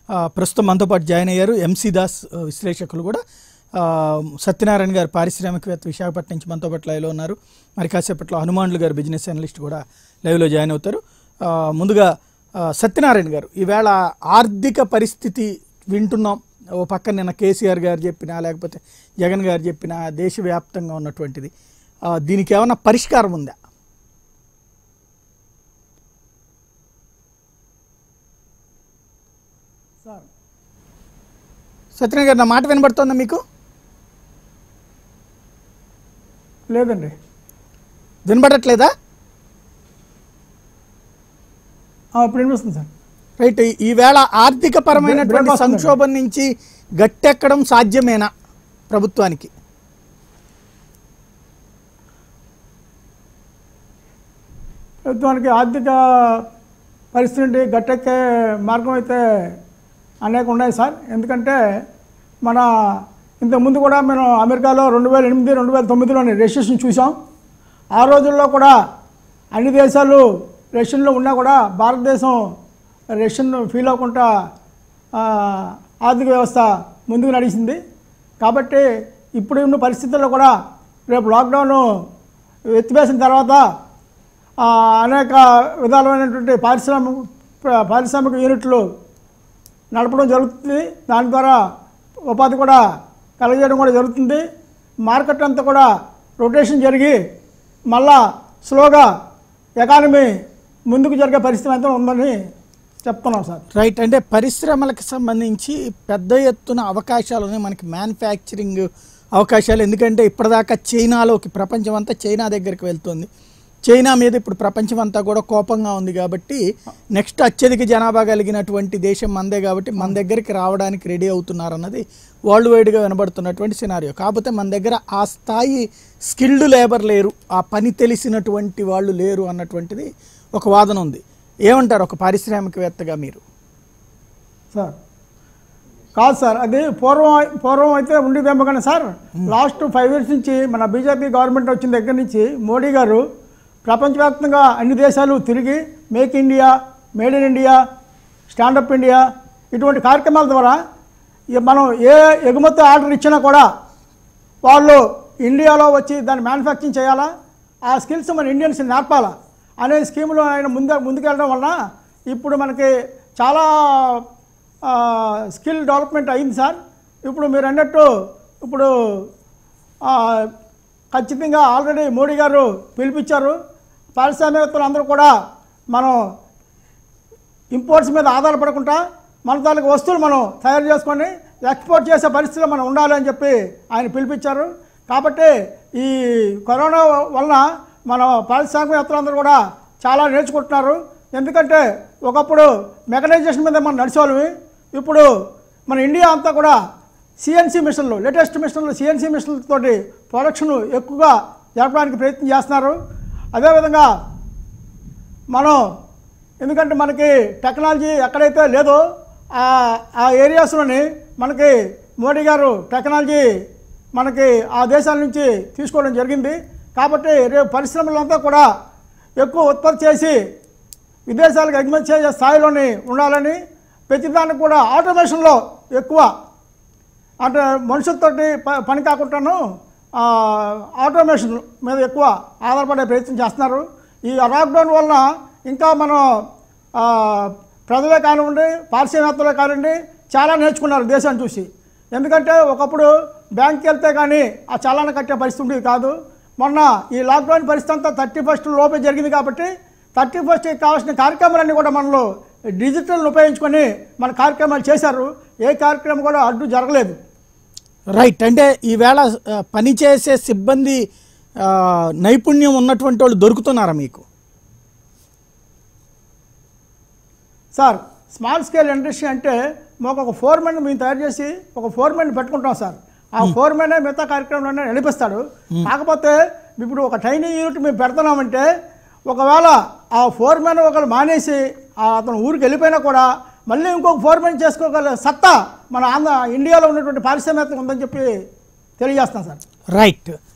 ఆ, ప్రస్తుతం మనతో పాటు జాయిన్ అయ్యారు ఎంసీ దాస్ ఆ, విశ్లేషకులు కూడా ఆ, సత్యనారాయణ గారు పారిశ్రామికవేత్త విశాఖపట్నం నుంచి మనతో పాటు లైవ్లో ఉన్నారు మరి కాసేపట్లో హనుమాన్లు గారు బిజినెస్ అనలిస్ట్ కూడా లైవ్లో జాయిన్ అవుతారు ఆ, ముందుగా ఆ, సత్యనారాయణ గారు ఈవేళ ఆర్థిక పరిస్థితి వింటున్నాం ఓ పక్కన నిన్న కేసీఆర్ గారు చెప్పినా లేకపోతే జగన్ గారు చెప్పినా దేశవ్యాప్తంగా ఉన్నటువంటిది ఆ, దీనికి ఏమైనా పరిష్కారం ఉందా సార్ సత్యనారాయణ గారు నా మాట వినబడుతోందా మీకు లేదండి వినబడట్లేదా ఆ, ఇప్పుడు వినిపిస్తుంది సార్ రైట్ ఈ- ఈవేళ ఆర్థిక పరమైనటువంటి బ్రేక్ వస్తుందండి. సంక్షోభం నుంచి గట్టెక్కడం సాధ్యమేనా ప్రభుత్వానికి ప్రభుత్వానికి ఆర్థిక పరిస్థితి నుండి గట్టెక్కే మార్గం అయితే అనేక ఉన్నాయి సార్ ఎందుకంటే మన ఇంతకుముందు కూడా మేము అమెరికాలో రెండు వేల ఎనిమిది రెండు వేల తొమ్మిదిలోని రెసిషన్ చూసాం ఆ రోజుల్లో కూడా అన్ని దేశాలు రెషన్లో ఉన్నా కూడా భారతదేశం రెషన్ ఫీల్ అవ్వకుండా ఆ, ఆర్థిక వ్యవస్థ ముందుకు నడిచింది కాబట్టి ఇప్పుడు ఉన్న పరిస్థితుల్లో కూడా రేపు లాక్డౌన్ ఎత్తివేసిన తర్వాత ఆ, అనేక విధాలమైనటువంటి పారిశ్రామిక ప్ర- పారిశ్రామిక యూనిట్లు నడపడం జరుగుతుంది దాని ద్వారా ఉపాధి కూడా కలగజేయడం కూడా జరుగుతుంది మార్కెట్ అంతా కూడా రొటేషన్ జరిగి మళ్ళా స్లోగా ఎకానమీ ముందుకు జరిగే పరిస్థితి అయితే ఉందని చెప్తున్నాం సార్ రైట్ అంటే పరిశ్రమలకు సంబంధించి పెద్ద ఎత్తున అవకాశాలు ఉన్నాయి మనకి మ్యానుఫ్యాక్చరింగ్ అవకాశాలు ఎందుకంటే ఇప్పటిదాకా చైనాలోకి ప్రపంచం అంతా చైనా దగ్గరికి వెళ్తుంది చైనా మీద ఇప్పుడు ప్రపంచం అంతా కూడా కోపంగా ఉంది కాబట్టి నెక్స్ట్ అత్యధిక జనాభా కలిగినటువంటి దేశం మందే కాబట్టి మన దగ్గరికి రావడానికి రెడీ అవుతున్నారన్నది వరల్డ్ వైడ్గా వినబడుతున్నటువంటి సినారియో కాకపోతే మన దగ్గర ఆ స్థాయి స్కిల్డ్ లేబర్ లేరు ఆ పని తెలిసినటువంటి వాళ్ళు లేరు అన్నటువంటిది ఒక వాదన ఉంది ఏమంటారు ఒక పారిశ్రామికవేత్తగా మీరు సార్ కాదు సార్ అది పూర్వం పూర్వం అయితే ఉండేదేమో కానీ సార్ లాస్ట్ ఫైవ్ ఇయర్స్ నుంచి మన బీజేపీ గవర్నమెంట్ వచ్చిన దగ్గర నుంచి మోడీ గారు ప్రపంచవ్యాప్తంగా అన్ని దేశాలు తిరిగి make India made in India stand up India ఇటువంటి కార్యక్రమాల ద్వారా ఇ- మనం ఏ ఎగుమతి ఆర్డర్ ఇచ్చినా కూడా వాళ్ళు ఇండియాలో వచ్చి దాన్ని మ్యానుఫ్యాక్చరింగ్ చేయాలా ఆ స్కిల్స్ మన ఇండియన్స్ నేర్పాలా అనే స్కీమ్లో ఆయన ముందు ముందుకెళ్ళడం వలన ఇప్పుడు మనకి చాలా స్కిల్ డెవలప్మెంట్ అయింది సార్ ఇప్పుడు మీరు అన్నట్టు ఇప్పుడు ఆ, ఖచ్చితంగా ఆల్రెడీ మోడీ గారు పిలిపించారు పారిశ్రామికవేత్తలు అందరూ కూడా మనం ఇంపోర్ట్స్ మీద ఆధారపడకుండా మన తాలూకు వస్తువులు మనం తయారు చేసుకొని ఎక్స్పోర్ట్ చేసే పరిస్థితిలో మనం ఉండాలి అని చెప్పి ఆయన పిలిపించారు కాబట్టి ఈ కరోనా వలన మన పారిశ్రామికవేత్తలందరూ కూడా చాలా నేర్చుకుంటున్నారు ఎందుకంటే ఒకప్పుడు మెకనైజేషన్ మీద మనం నడిచేవాళ్ళమి ఇప్పుడు మన ఇండియా అంతా కూడా సిఎన్సి మిషన్లు లేటెస్ట్ మిషన్లు సిఎన్సి మిషన్లతోటి ప్రొడక్షన్ ఎక్కువగా జరపడానికి ప్రయత్నం చేస్తున్నారు అదేవిధంగా మనం ఎందుకంటే మనకి టెక్నాలజీ ఎక్కడైతే లేదో ఆ ఆ ఏరియాస్లోని మనకి మోడీ గారు టెక్నాలజీ మనకి ఆ దేశాల నుంచి తీసుకోవడం జరిగింది కాబట్టి రేపు పరిశ్రమలంతా కూడా ఎక్కువ ఉత్పత్తి చేసి విదేశాలకు ఎగుమతి చేసే స్థాయిలోని ఉండాలని ప్రతిదానికి కూడా ఆటోమేషన్లో ఎక్కువ అంటే మనుషులతోటి ప- పని కాకుండాను ఆ, ఆటోమేషన్ మీద ఎక్కువ ఆధారపడే ప్రయత్నం చేస్తున్నారు ఈ లాక్డౌన్ వలన ఇంకా మనం ఆ, ప్రజలే కానివ్వండి పారిశ్రామికవేత్తలే కానివ్వండి చాలా నేర్చుకున్నారు దేశాన్ని చూసి ఎందుకంటే ఒకప్పుడు బ్యాంక్కి వెళ్తే కానీ ఆ చలాన కట్టే పరిస్థితి ఉండేది కాదు మొన్న ఈ లాక్డౌన్ పరిస్థితి అంతా థర్టీ ఫస్ట్ లోపే జరిగింది కాబట్టి థర్టీ ఫస్ట్కి కావాల్సిన కార్యక్రమాలన్నీ కూడా మనలో డిజిటల్ని ఉపయోగించుకొని మన కార్యక్రమాలు చేశారు ఏ కార్యక్రమం కూడా అడ్డు జరగలేదు రైట్ అంటే ఈవేళ ఆ, పనిచేసే సిబ్బంది ఆ, నైపుణ్యం ఉన్నటువంటి వాళ్ళు దొరుకుతున్నారా మీకు సార్ స్మాల్ స్కేల్ ఇండస్ట్రీ అంటే మాకు ఒక ఫోర్మెన్ మేము తయారు చేసి ఒక ఫోర్మెన్ పెట్టుకుంటాం సార్ ఆ ఫోర్మెనే మిగతా కార్యక్రమంలోనే నడిపిస్తాడు కాకపోతే ఇప్పుడు ఒక టైనీ యూనిట్ మేము పెడుతున్నామంటే ఒకవేళ ఆ ఫోర్మెన్ ఒకరు మానేసి ఆ అతను ఊరికి వెళ్ళిపోయినా కూడా మళ్ళీ ఇంకొక ఫోర్మెన్ చేసుకోగల సత్తా మన ఆంధ్ర ఇండియాలో ఉన్నటువంటి పారిశ్రామికత ఉందని చెప్పి తెలియజేస్తాం సార్ రైట్